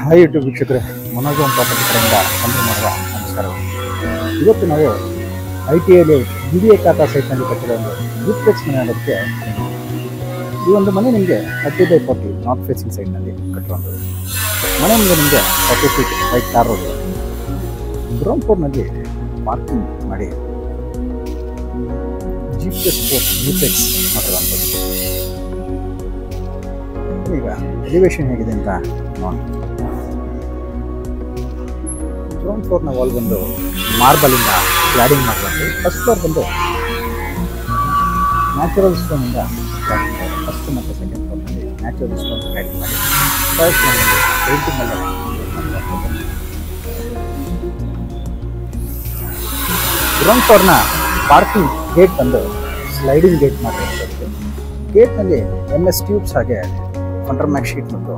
Hi YouTube ವೀಕ್ಷಕರೇ ಮನೋಜ್ ಅಂತ ಕಡೆಯಿಂದ ಸಂಗ್ರಹ ಮಾಡುವ ನಮಸ್ಕಾರಗಳು ಇವತ್ತು ನಾವು ಐ ಟಿ ಐಲಿ ಬಿ ಡಿ ಎ ಖಾತಾ ಸೈಟ್ನಲ್ಲಿ ಕಟ್ಟಿರೋ ಒಂದು ಡೂಪ್ಲೆಕ್ಸ್ ಮನೆ ಅನ್ನೋದಕ್ಕೆ ಈ ಒಂದು ಮನೆ ನಿಮಗೆ thirty by forty north facing ಸೈಡ್ನಲ್ಲಿ ಕಟ್ಟಿರುವಂಥದ್ದು ಮನೆ ಮುಂದೆ ನಿಮಗೆ forty feet wide car road ground ಫ್ಲೋರ್ನಲ್ಲಿ ಪಾರ್ಕಿಂಗ್ ಮಾಡಿ G P S four duplex ಮಾಡಿರುವಂಥದ್ದು ಈಗ ಎಲಿವೇಶನ್ ಹೇಗಿದೆ ಅಂತ ನೋಡಿ ಗ್ರೌಂಡ್ ಫ್ಲೋರ್ನ ವಾಲ್ ಬಂದು ಮಾರ್ಬಲಿಂದ ಕ್ಲಾಡಿಂಗ್ ಮಾಡಿರೋದು ಫಸ್ಟ್ ಫ್ಲೋರ್ ಬಂದು ನ್ಯಾಚುರಲ್ ಸ್ಟೋನಿಂದ ಕ್ಲಾಡಿಂಗ್ ಮಾಡಿರೋದು ಫಸ್ಟ್ ಮತ್ತು ಸೆಕೆಂಡ್ ಫ್ಲೋರ್ನಲ್ಲಿ ನ್ಯಾಚುರಲ್ ಸ್ಟೋನ್ ಕ್ಲಾಡಿಂಗ್ ಮಾಡಿ ಥರ್ಡ್ ಫ್ಲೋರ್ನಲ್ಲಿ ಪೇಂಟಿಂಗ್ ಎಲ್ಲ ಗ್ರೌಂಡ್ ಫ್ಲೋರ್ನ ಪಾರ್ಕಿಂಗ್ ಗೇಟ್ ಬಂದು ಸ್ಲೈಡಿಂಗ್ ಗೇಟ್ ಮಾಡಿರುವಂಥದ್ದು ಗೇಟ್ನಲ್ಲಿ ಎಮ್ ಎಸ್ ಟ್ಯೂಬ್ಸ್ ಹಾಗೆ ಫಂಡರ್ ಮ್ಯಾಕ್ ಶೀಟ್ ಮತ್ತು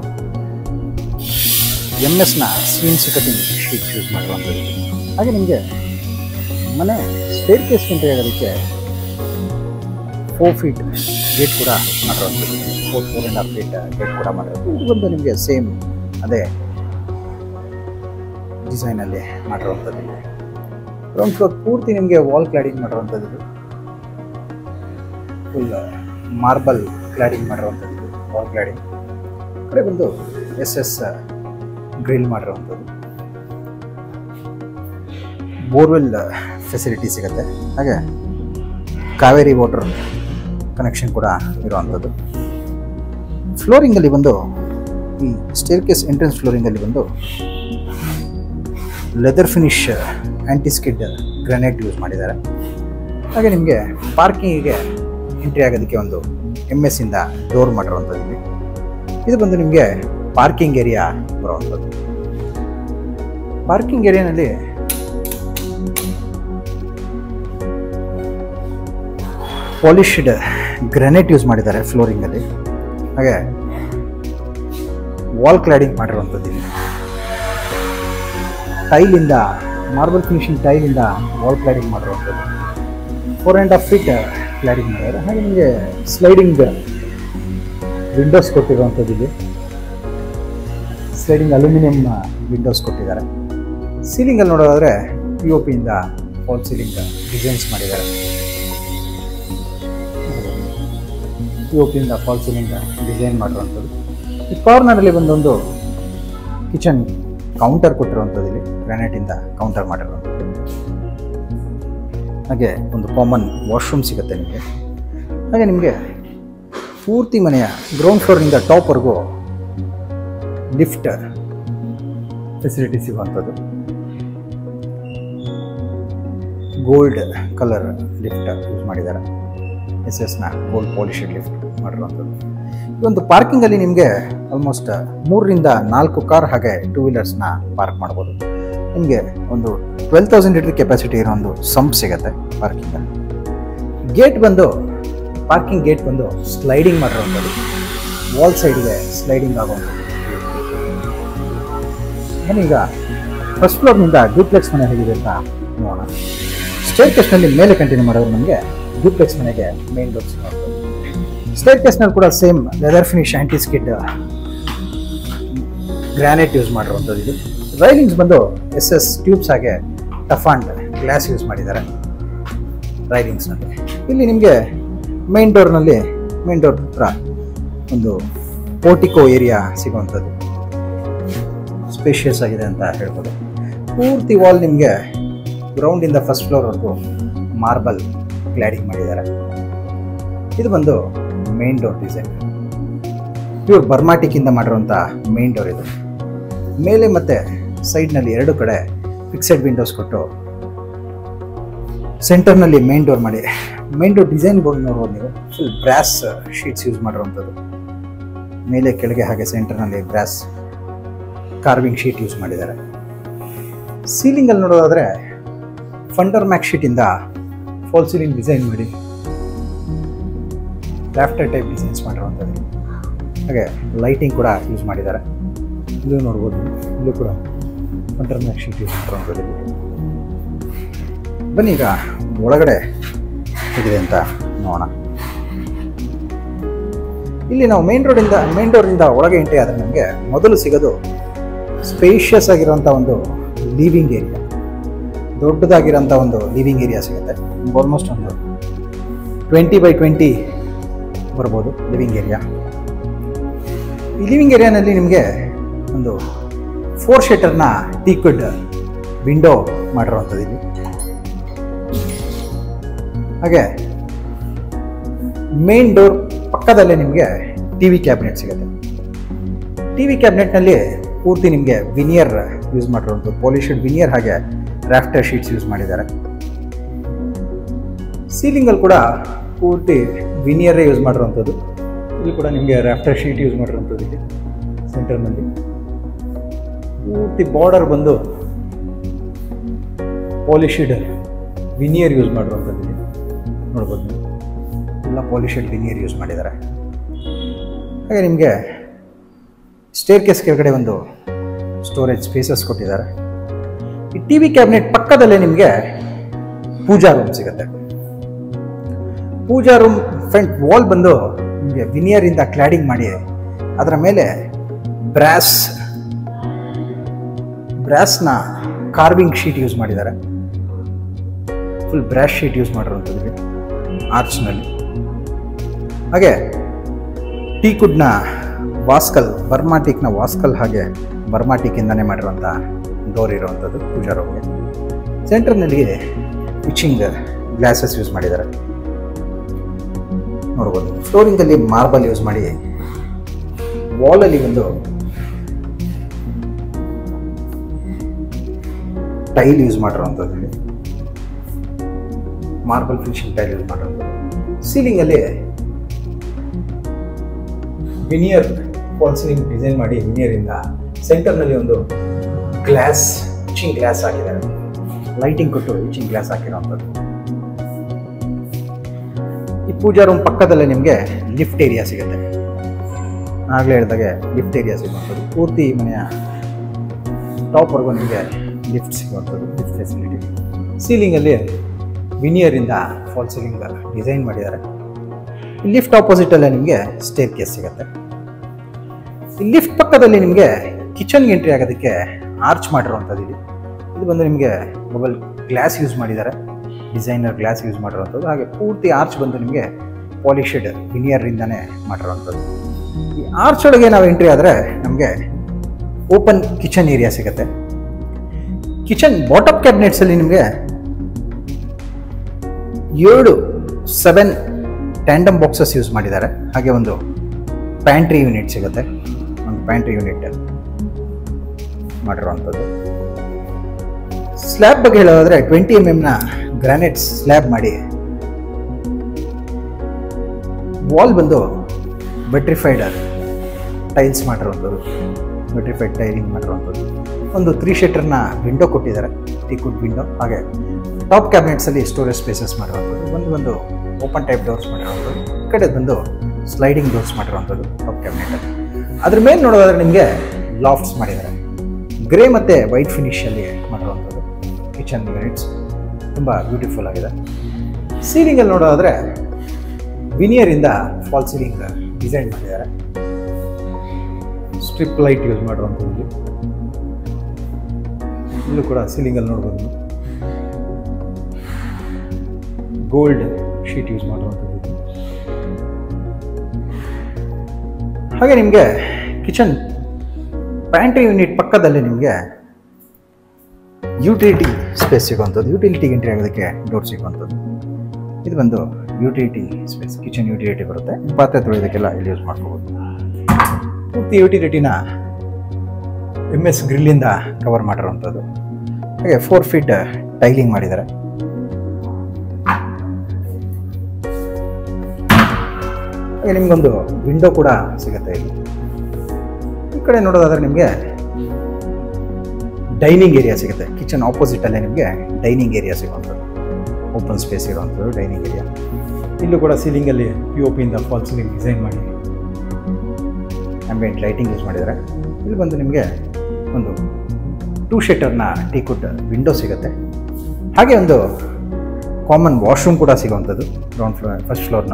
ಎಮ್ ಎಸ್ನ ಸ್ಕ್ರೀನ್ಸ್ ಕಟಿಂಗ್ ಶೀಟ್ ಯೂಸ್ ಮಾಡಿರುವಂಥದ್ದು ಹಾಗೆ ನಿಮಗೆ ಮನೆ ಸ್ಟೇರ್ ಕೇಸ್ ಎಂಟ್ರಿ ಆಗೋದಕ್ಕೆ ಫೋರ್ ಫೀಟ್ ಗೇಟ್ ಕೂಡ ಮಾಡಿರುವಂಥದ್ದು four four and half feet gate ಕೂಡ ಮಾಡಿರೋದು ಇದು ಬಂದು ನಿಮಗೆ ಸೇಮ್ ಅದೇ ಡಿಸೈನಲ್ಲಿ ಮಾಡಿರುವಂಥದ್ದು ಗ್ರೌಂಡ್ ಫ್ಲೋರ್ ಪೂರ್ತಿ ನಿಮಗೆ ವಾಲ್ ಕ್ಲಾಡಿಂಗ್ ಮಾಡಿರುವಂಥದ್ದು ಫುಲ್ ಮಾರ್ಬಲ್ ಕ್ಲಾಡಿಂಗ್ ಮಾಡಿರುವಂಥದ್ದು ವಾಲ್ ಕ್ಲಾಡಿಂಗ್ ಕಡೆ ಬಂದು ಎಸ್ ಎಸ್ ಗ್ರಿಲ್ ಮಾಡಿರುವಂಥದ್ದು ಬೋರ್ವೆಲ್ ಫೆಸಿಲಿಟಿ ಸಿಗುತ್ತೆ ಹಾಗೆ ಕಾವೇರಿ ವಾಟರ್ ಕನೆಕ್ಷನ್ ಕೂಡ ಇರುವಂಥದ್ದು ಫ್ಲೋರಿಂಗಲ್ಲಿ ಬಂದು ಈ ಸ್ಟೇರ್ ಕೇಸ್ ಎಂಟ್ರೆನ್ಸ್ ಫ್ಲೋರಿಂಗಲ್ಲಿ ಬಂದು leather finish antiskid granite use ಮಾಡಿದ್ದಾರೆ ಹಾಗೆ ನಿಮಗೆ ಪಾರ್ಕಿಂಗಿಗೆ ಎಂಟ್ರಿ ಆಗೋದಕ್ಕೆ ಒಂದು ಎಮ್ ಎಸ್ ಇಂದ ಡೋರ್ ಮಾಡಿರುವಂಥದ್ದು ಇಲ್ಲಿ. ಇದು ಬಂದು ನಿಮಗೆ ಪಾರ್ಕಿಂಗ್ ಏರಿಯಾ ಬರುವಂಥದ್ದು ಪಾರ್ಕಿಂಗ್ ಏರಿಯಾನಲ್ಲಿ ಪಾಲಿಶ್ಡ್ ಗ್ರಾನೈಟ್ ಯೂಸ್ ಮಾಡಿದ್ದಾರೆ ಫ್ಲೋರಿಂಗಲ್ಲಿ ಹಾಗೆ ವಾಲ್ ಕ್ಲಾಡಿಂಗ್ ಮಾಡಿರುವಂಥದ್ದು ಇಲ್ಲಿ ಟೈಲಿಂದ ಮಾರ್ಬಲ್ ಫಿನಿಶಿಂಗ್ ಟೈಲಿಂದ ವಾಲ್ ಕ್ಲಾಡಿಂಗ್ ಮಾಡಿರುವಂಥದ್ದು four and half feet cladding ಮಾಡಿದ್ದಾರೆ ಹಾಗೆ ನಿಮಗೆ ಸ್ಲೈಡಿಂಗ್ ವಿಂಡೋಸ್ ಕೊಟ್ಟಿರುವಂಥದ್ದು ಇಲ್ಲಿ ಸ್ಲೈಡಿಂಗ್ ಅಲ್ಯೂಮಿನಿಯಂ ವಿಂಡೋಸ್ ಕೊಟ್ಟಿದ್ದಾರೆ ಸೀಲಿಂಗಲ್ಲಿ ನೋಡೋದಾದರೆ ಪಿ ಒ ಪಿಯಿಂದ ಫಾಲ್ ಸೀಲಿಂಗ್ ಡಿಸೈನ್ಸ್ ಮಾಡಿದ್ದಾರೆ ಪಿ ಒ ಪಿಯಿಂದ ಫಾಲ್ ಸೀಲಿಂಗ್ ಡಿಸೈನ್ ಮಾಡಿರುವಂಥದ್ದು ಈ ಕಾರ್ನರಲ್ಲಿ ಬಂದೊಂದು ಕಿಚನ್ ಕೌಂಟರ್ ಕೊಟ್ಟಿರುವಂಥದ್ದು ಇಲ್ಲಿ ಗ್ರಾನೈಟಿಂದ ಕೌಂಟರ್ ಮಾಡಿರುವಂಥದ್ದು ಹಾಗೆ ಒಂದು ಕಾಮನ್ ವಾಶ್ರೂಮ್ ಸಿಗುತ್ತೆ ನಿಮಗೆ ಹಾಗೆ ನಿಮಗೆ ಪೂರ್ತಿ ಮನೆಯ ಗ್ರೌಂಡ್ ಫ್ಲೋರ್ನಿಂದ ಟಾಪ್ವರೆಗೂ ಲಿಫ್ಟ್ ಫೆಸಿಲಿಟಿ ಸಿಗುವಂಥದ್ದು ಗೋಲ್ಡ್ ಕಲರ್ ಲಿಫ್ಟ್ ಯೂಸ್ ಮಾಡಿದ್ದಾರೆ ಎಸ್ ಎಸ್ನ ಗೋಲ್ಡ್ ಪಾಲಿಶೆಡ್ ಲಿಫ್ಟ್ ಮಾಡಿರುವಂಥದ್ದು ಈ ಒಂದು ಪಾರ್ಕಿಂಗಲ್ಲಿ ನಿಮಗೆ ಆಲ್ಮೋಸ್ಟ್ ಮೂರರಿಂದ ನಾಲ್ಕು ಕಾರ್ ಹಾಗೆ ಟೂ ವೀಲರ್ಸ್ನ ಪಾರ್ಕ್ ಮಾಡ್ಬೋದು ನಿಮಗೆ ಒಂದು ಟ್ವೆಲ್ ತೌಸಂಡ್ ಲೀಟರ್ ಕೆಪಾಸಿಟಿ ಇರೋ ಒಂದು ಸಂಪ್ ಸಿಗುತ್ತೆ ಪಾರ್ಕಿಂಗಲ್ಲಿ ಗೇಟ್ ಬಂದು ಪಾರ್ಕಿಂಗ್ ಗೇಟ್ ಬಂದು ಸ್ಲೈಡಿಂಗ್ ಮಾಡಿರುವಂಥದ್ದು ವಾಲ್ ಸೈಡ್ಗೆ ಸ್ಲೈಡಿಂಗ್ ಆಗುವಂಥದ್ದು ಏನೀಗ ಫಸ್ಟ್ ಫ್ಲೋರ್ನಿಂದ ಡೂಪ್ಲೆಕ್ಸ್ ಮನೆ ಹೇಗಿದೆ ಅಂತ ನೋಡೋಣ ಸ್ಟೇರ್ ಕೇಸ್ನಲ್ಲಿ ಮೇಲೆ ಕಂಟಿನ್ಯೂ ಮಾಡಿದ್ರೆ ನಮಗೆ ಡೂಪ್ಲೆಕ್ಸ್ ಮನೆಗೆ ಮೇನ್ ಡೋರ್ಸ್ ಸ್ಟೇರ್ ಕೇಸ್ನಲ್ಲಿ ಕೂಡ same leather finish anti skid granite use ಮಾಡಿರುವಂಥದ್ದು ಇದು ರೈಲಿಂಗ್ಸ್ ಬಂದು ಎಸ್ ಎಸ್ ಟ್ಯೂಬ್ಸ್ ಹಾಗೆ ಟಫ್ ಆ್ಯಂಡ್ ಗ್ಲಾಸ್ ಯೂಸ್ ಮಾಡಿದ್ದಾರೆ ರೈಲಿಂಗ್ಸ್ನಲ್ಲಿ ಇಲ್ಲಿ ನಿಮಗೆ ಮೇನ್ ಡೋರ್ನಲ್ಲಿ ಮೇನ್ ಡೋರ್ ಹತ್ರ ಒಂದು ಪೋರ್ಟಿಕೋ ಏರಿಯಾ ಸಿಗುವಂಥದ್ದು ಸ್ಪೇಷಿಯಸ್ ಆಗಿದೆ ಅಂತ ಹೇಳ್ಬೋದು ಪೂರ್ತಿ ವಾಲ್ ನಿಮಗೆ ಗ್ರೌಂಡಿಂದ ಫಸ್ಟ್ ಫ್ಲೋರ್ವರೆಗೂ ಮಾರ್ಬಲ್ ಕ್ಲಾಡಿಂಗ್ ಮಾಡಿದ್ದಾರೆ ಇದು ಬಂದು ಮೇನ್ ಡೋರ್ ಡಿಸೈನ್ ಪ್ಯೂರ್ ಬರ್ಮಾಟಿಕ್ಕಿಂದ ಮಾಡಿರುವಂಥ ಮೇನ್ ಡೋರ್ ಇದು ಮೇಲೆ ಮತ್ತು ಸೈಡ್ನಲ್ಲಿ ಎರಡು ಕಡೆ ಫಿಕ್ಸೆಡ್ ವಿಂಡೋಸ್ ಕೊಟ್ಟು ಸೆಂಟರ್ನಲ್ಲಿ ಮೇನ್ ಡೋರ್ ಮಾಡಿ ಮೇನ್ ಡೋರ್ ಡಿಸೈನ್ ಬೋರ್ಡ್ ನೋಡ್ಬೋದು ನೀವು ಫುಲ್ ಬ್ರಾಸ್ ಶೀಟ್ಸ್ ಯೂಸ್ ಮಾಡಿರುವಂಥದ್ದು ಮೇಲೆ ಕೆಳಗೆ ಹಾಗೆ ಸೆಂಟರ್ನಲ್ಲಿ ಬ್ರಾಸ್ ಕಾರ್ವಿಂಗ್ ಶೀಟ್ ಯೂಸ್ ಮಾಡಿದ್ದಾರೆ ಸೀಲಿಂಗಲ್ಲಿ ನೋಡೋದಾದರೆ ಫಂಡರ್ ಮ್ಯಾಕ್ ಶೀಟಿಂದ ಫಾಲ್ ಸೀಲಿಂಗ್ ಡಿಸೈನ್ ಮಾಡಿ ಲ್ಯಾಫ್ಟರ್ ಟೈಪ್ ಡಿಸೈನ್ಸ್ ಮಾಡಿರುವಂಥದ್ದು ಹಾಗೆ ಲೈಟಿಂಗ್ ಕೂಡ ಯೂಸ್ ಮಾಡಿದ್ದಾರೆ ಇದು ನೋಡ್ಬೋದು ಇಲ್ಲೂ ಕೂಡ ಫಂಡರ್ ಮ್ಯಾಕ್ ಶೀಟ್ ಯೂಸ್ ಮಾಡಿರುವಂಥದ್ದು ಬನ್ನಿ ಈಗ ಒಳಗಡೆ ಹೇಗಿದೆ ಅಂತ ನೋಡೋಣ ಇಲ್ಲಿ ನಾವು ಮೇನ್ ರೋಡಿಂದ ಮೇನ್ ಡೋರಿಂದ ಒಳಗೆ ಎಂಟ್ರಿ ಆದರೆ ನಮಗೆ ಮೊದಲು ಸಿಗೋದು ಸ್ಪೇಷಿಯಸ್ ಆಗಿರೋಂಥ ಒಂದು ಲಿವಿಂಗ್ ಏರಿಯಾ ದೊಡ್ಡದಾಗಿರೋಂಥ ಒಂದು ಲಿವಿಂಗ್ ಏರಿಯಾ ಸಿಗುತ್ತೆ ಆಲ್ಮೋಸ್ಟ್ ಒಂದು ಟ್ವೆಂಟಿ ಬೈ ಟ್ವೆಂಟಿ ಬರ್ಬೋದು ಲಿವಿಂಗ್ ಏರಿಯಾ ಈ ಲಿವಿಂಗ್ ಏರಿಯಾನಲ್ಲಿ ನಿಮಗೆ ಒಂದು ಫೋರ್ ಶೀಟರ್ನ ಟೀಕ್ವಿಡ್ ವಿಂಡೋ ಮಾಡಿರೋವಂಥದ್ದು ಇಲ್ಲಿ ಹಾಗೆ ಮೇನ್ ಡೋರ್ ಪಕ್ಕದಲ್ಲೇ ನಿಮಗೆ ಟಿ ವಿ ಕ್ಯಾಬಿನೆಟ್ ಸಿಗುತ್ತೆ ಟಿ ವಿ ಕ್ಯಾಬಿನೆಟ್ನಲ್ಲಿ ಪೂರ್ತಿ ನಿಮಗೆ ವಿನಿಯರ್ ಯೂಸ್ ಮಾಡಿರುವಂಥದ್ದು ಪಾಲಿಷಡ್ ವಿನಿಯರ್ ಹಾಗೆ ರಾಫ್ಟರ್ ಶೀಟ್ಸ್ ಯೂಸ್ ಮಾಡಿದ್ದಾರೆ ಸೀಲಿಂಗಲ್ಲಿ ಕೂಡ ಪೂರ್ತಿ ವಿನಿಯರೇ ಯೂಸ್ ಮಾಡಿರುವಂಥದ್ದು ಇಲ್ಲಿ ಕೂಡ ನಿಮಗೆ ರಾಫ್ಟರ್ ಶೀಟ್ ಯೂಸ್ ಮಾಡಿರುವಂಥದ್ದು ಇಲ್ಲಿ ಸೆಂಟರ್ನಲ್ಲಿ ಪೂರ್ತಿ ಬಾರ್ಡರ್ ಬಂದು ಪಾಲಿಷಿಡ್ ವಿನಿಯರ್ ಯೂಸ್ ಮಾಡಿರುವಂಥದ್ದು ಇಲ್ಲಿ ನೋಡ್ಬೋದು ನೀವು ಎಲ್ಲ ಪಾಲಿಷಿಡ್ ವಿನಿಯರ್ ಯೂಸ್ ಮಾಡಿದ್ದಾರೆ ಹಾಗೆ ನಿಮಗೆ ಸ್ಟೇರ್ ಕೇಸ್ ಕೆಳಗಡೆ ಒಂದು ಸ್ಟೋರೇಜ್ ಸ್ಪೇಸಸ್ ಕೊಟ್ಟಿದ್ದಾರೆ ಈ ಟಿ ವಿ ಕ್ಯಾಬಿನೆಟ್ ಪಕ್ಕದಲ್ಲೇ ನಿಮಗೆ ಪೂಜಾ ರೂಮ್ ಸಿಗುತ್ತೆ ಪೂಜಾ ರೂಮ್ ಫ್ರಂಟ್ ವಾಲ್ ಬಂದು ನಿಮಗೆ ವಿನಿಯರಿಂದ ಕ್ಲಾಡಿಂಗ್ ಮಾಡಿ ಅದರ ಮೇಲೆ ಬ್ರಾಸ್ ಬ್ರಾಸ್ನ ಕಾರ್ವಿಂಗ್ ಶೀಟ್ ಯೂಸ್ ಮಾಡಿದ್ದಾರೆ ಫುಲ್ ಬ್ರಾಶ್ ಶೀಟ್ ಯೂಸ್ ಮಾಡಿರುವಂಥದ್ದು ಇಲ್ಲಿ ಆರ್ಚ್ನಲ್ಲಿ ಹಾಗೆ ಟೀಕುಡ್ನ ವಾಸ್ಕಲ್ ಬರ್ಮಾಟಿಕ್ನ ವಾಸ್ಕಲ್ ಹಾಗೆ ಬರ್ಮಾಟಿಕ್ಕಿಂದನೇ ಮಾಡಿರುವಂಥ ಡೋರ್ ಇರುವಂಥದ್ದು ಪೂಜಾ ರೂಮ್ಗೆ ಸೆಂಟರ್ನಲ್ಲಿ ಪಿಚಿಂಗ್ ಗ್ಲಾಸಸ್ ಯೂಸ್ ಮಾಡಿದ್ದಾರೆ ನೋಡ್ಬೋದು ಫ್ಲೋರಿಂಗಲ್ಲಿ ಮಾರ್ಬಲ್ ಯೂಸ್ ಮಾಡಿ ವಾಲಲ್ಲಿ ಒಂದು ಟೈಲ್ ಯೂಸ್ ಮಾಡಿರುವಂಥದ್ದು ಇಲ್ಲಿ ಮಾರ್ಬಲ್ ಫಿನಿಶಿಂಗ್ ಟೈಲ್ ಯೂಸ್ ಮಾಡಿರೋದು ಸೀಲಿಂಗಲ್ಲಿ ವಿನಿಯರ್ ಫಾಲ್ ಸೀಲಿಂಗ್ ಡಿಸೈನ್ ಮಾಡಿ ವಿನಿಯರಿಂದ ಸೆಂಟರ್ನಲ್ಲಿ ಒಂದು ಗ್ಲಾಸ್ ಇಚಿಂಗ್ ಗ್ಲಾಸ್ ಹಾಕಿದ್ದಾರೆ ಲೈಟಿಂಗ್ ಕೊಟ್ಟು ಇಚಿಂಗ್ ಗ್ಲಾಸ್ ಹಾಕಿರೋವಂಥದ್ದು ಈ ಪೂಜಾ ರೂಮ್ ಪಕ್ಕದಲ್ಲೇ ನಿಮಗೆ ಲಿಫ್ಟ್ ಏರಿಯಾ ಸಿಗುತ್ತೆ ಆಗಲೇ ಹೇಳಿದಾಗೆ ಲಿಫ್ಟ್ ಏರಿಯಾ ಸಿಗುವಂಥದ್ದು ಪೂರ್ತಿ ಈ ಮನೆಯ ಟಾಪ್ವರೆಗೂ ನಿಮಗೆ ಲಿಫ್ಟ್ ಸಿಗುವಂಥದ್ದು ಲಿಫ್ಟ್ ಫೆಸಿಲಿಟಿ ಸೀಲಿಂಗಲ್ಲಿ ವಿನಿಯರಿಂದ ಫಾಲ್ ಸೀಲಿಂಗ್ ಡಿಸೈನ್ ಮಾಡಿದ್ದಾರೆ ಈ ಲಿಫ್ಟ್ ಆಪೋಸಿಟಲ್ಲೇ ನಿಮಗೆ ಸ್ಟೇರ್ ಕೇಸ್ ಸಿಗುತ್ತೆ ಈ ಲಿಫ್ಟ್ ಪಕ್ಕದಲ್ಲಿ ನಿಮಗೆ ಕಿಚನ್ಗೆ ಎಂಟ್ರಿ ಆಗೋದಕ್ಕೆ ಆರ್ಚ್ ಮಾಡಿರುವಂಥದ್ದು ಇಲ್ಲಿ ಇದು ಬಂದು ನಿಮಗೆ ಮೊಬೈಲ್ ಗ್ಲಾಸ್ ಯೂಸ್ ಮಾಡಿದ್ದಾರೆ ಡಿಸೈನರ್ ಗ್ಲಾಸ್ ಯೂಸ್ ಮಾಡಿರುವಂಥದ್ದು ಹಾಗೆ ಪೂರ್ತಿ ಆರ್ಚ್ ಬಂದು ನಿಮಗೆ ಪಾಲಿಷಡ್ ವಿನಿಯರಿಂದನೇ ಮಾಡಿರುವಂಥದ್ದು ಈ ಆರ್ಚ್ ಒಳಗೆ ನಾವು ಎಂಟ್ರಿ ಆದರೆ ನಮಗೆ ಓಪನ್ ಕಿಚನ್ ಏರಿಯಾ ಸಿಗುತ್ತೆ ಕಿಚನ್ ಬಾಟಮ್ ಕ್ಯಾಬಿನೆಟ್ಸಲ್ಲಿ ನಿಮಗೆ ಏಳು ಸೆವೆನ್ ಟ್ಯಾಂಡಮ್ ಬಾಕ್ಸಸ್ ಯೂಸ್ ಮಾಡಿದ್ದಾರೆ ಹಾಗೆ ಒಂದು ಪ್ಯಾಂಟ್ರಿ ಯೂನಿಟ್ ಸಿಗುತ್ತೆ ಒಂದು ಪ್ಯಾಂಟ್ರಿ ಯೂನಿಟ್ ಮಾಡಿರುವಂಥದ್ದು ಸ್ಲ್ಯಾಬ್ ಬಗ್ಗೆ ಹೇಳೋದಾದ್ರೆ ಟ್ವೆಂಟಿ ಎಮ್ ಎಮ್ನ ಗ್ರಾನೈಟ್ ಸ್ಲ್ಯಾಬ್ ಮಾಡಿ ವಾಲ್ ಬಂದು ಬೆಟ್ರಿಫೈಡ್ ಟೈಲ್ಸ್ ಮಾಡಿರುವಂಥದ್ದು ಬೆಟ್ರಿಫೈಡ್ ಟೈಲಿಂಗ್ ಮಾಡಿರುವಂಥದ್ದು ಒಂದು ತ್ರೀ ಶೀಟರ್ನ ವಿಂಡೋ ಕೊಟ್ಟಿದ್ದಾರೆ ಟೀಕುಡ್ ವಿಂಡೋ ಹಾಗೆ ಟಾಪ್ ಕ್ಯಾಬಿನೆಟ್ಸಲ್ಲಿ ಸ್ಟೋರೇಜ್ ಸ್ಪೇಸಸ್ ಮಾಡಿರುವಂಥದ್ದು ಒಂದು ಒಂದು ಓಪನ್ ಟೈಪ್ ಡೋರ್ಸ್ ಮಾಡಿರುವಂಥದ್ದು ಈ ಕಡೆ ಬಂದು ಸ್ಲೈಡಿಂಗ್ ಡೋರ್ಸ್ ಮಾಡಿರುವಂಥದ್ದು ಟಾಪ್ ಕ್ಯಾಬಿನೆಟಲ್ಲಿ ಅದ್ರ ಮೇಲೆ ನೋಡೋದಾದ್ರೆ ನಿಮಗೆ ಲಾಫ್ಟ್ಸ್ ಮಾಡಿದ್ದಾರೆ ಗ್ರೇ ಮತ್ತು ವೈಟ್ ಫಿನಿಷಲ್ಲಿ ಮಾಡಿರುವಂಥದ್ದು ಕಿಚನ್ ಯೂನಿಟ್ಸ್ ತುಂಬ ಬ್ಯೂಟಿಫುಲ್ ಆಗಿದೆ ಸೀಲಿಂಗಲ್ಲಿ ನೋಡೋದಾದ್ರೆ ವಿನಿಯರಿಂದ ಫಾಲ್ ಸೀಲಿಂಗ್ ಡಿಸೈನ್ ಮಾಡಿದ್ದಾರೆ ಸ್ಟ್ರಿಪ್ ಲೈಟ್ ಯೂಸ್ ಮಾಡಿರುವಂಥದ್ದು ಇಲ್ಲಿ ಇಲ್ಲೂ ಕೂಡ ಸೀಲಿಂಗಲ್ಲಿ ನೋಡ್ಬೋದು ನೀವು. ಗೋಲ್ಡ್ ಶೀಟ್ ಯೂಸ್ ಮಾಡುವಂಥದ್ದು ಇದು. ಹಾಗೆ ನಿಮಗೆ ಕಿಚನ್ ಪ್ಯಾಂಟ್ರಿ ಯೂನಿಟ್ ಪಕ್ಕದಲ್ಲಿ ನಿಮಗೆ ಯುಟಿಲಿಟಿ ಸ್ಪೇಸ್ ಸಿಗುವಂಥದ್ದು ಯುಟಿಲಿಟಿಗೆ ಎಂಟ್ರಿ ಆಗೋದಕ್ಕೆ ಡೋರ್ ಸಿಗುವಂಥದ್ದು ಇದು ಬಂದು ಯುಟಿಲಿಟಿ ಸ್ಪೇಸ್ ಕಿಚನ್ ಯುಟಿಲಿಟಿ ಬರುತ್ತೆ ಪಾತ್ರೆ ತೊಳೆಯೋದಕ್ಕೆಲ್ಲ ಇಲ್ಲಿ ಯೂಸ್ ಮಾಡ್ಕೋಬೋದು ಪೂರ್ತಿ ಯುಟಿಲಿಟಿನ ಎಮ್ ಎಸ್ ಗ್ರಿಲ್ಲಿಂದ ಕವರ್ ಮಾಡಿರುವಂಥದ್ದು ಹಾಗೆ ಫೋರ್ ಫೀಟ್ ಟೈಲಿಂಗ್ ಮಾಡಿದ್ದಾರೆ ಹಾಗೆ ನಿಮಗೊಂದು ವಿಂಡೋ ಕೂಡ ಸಿಗುತ್ತೆ ಇಲ್ಲಿ ಈ ಕಡೆ ನೋಡೋದಾದ್ರೆ ನಿಮಗೆ ಡೈನಿಂಗ್ ಏರಿಯಾ ಸಿಗುತ್ತೆ ಕಿಚನ್ ಆಪೋಸಿಟಲ್ಲೇ ನಿಮಗೆ ಡೈನಿಂಗ್ ಏರಿಯಾ ಸಿಗುವಂಥದ್ದು ಓಪನ್ ಸ್ಪೇಸ್ ಇರುವಂಥದ್ದು ಡೈನಿಂಗ್ ಏರಿಯಾ ಇಲ್ಲೂ ಕೂಡ ಸೀಲಿಂಗಲ್ಲಿ ಪಿ ಒ ಪಿಯಿಂದ ಫಾಲ್ ಸೀಲಿಂಗ್ ಡಿಸೈನ್ ಮಾಡಿ ಆಂಬಿಯಂಟ್ ಲೈಟಿಂಗ್ ಯೂಸ್ ಮಾಡಿದ್ದಾರೆ ಇಲ್ಲಿ ಬಂದು ನಿಮಗೆ ಒಂದು ಟೂ ಶೀಟರ್ನ ಟೀಕುಡ್ ವಿಂಡೋ ಸಿಗುತ್ತೆ ಹಾಗೆ ಒಂದು ಕಾಮನ್ ವಾಶ್ರೂಮ್ ಕೂಡ ಸಿಗುವಂಥದ್ದು ಗ್ರೌಂಡ್ ಫ್ಲೋರ್ ಫಸ್ಟ್ ಫ್ಲೋರ್ನ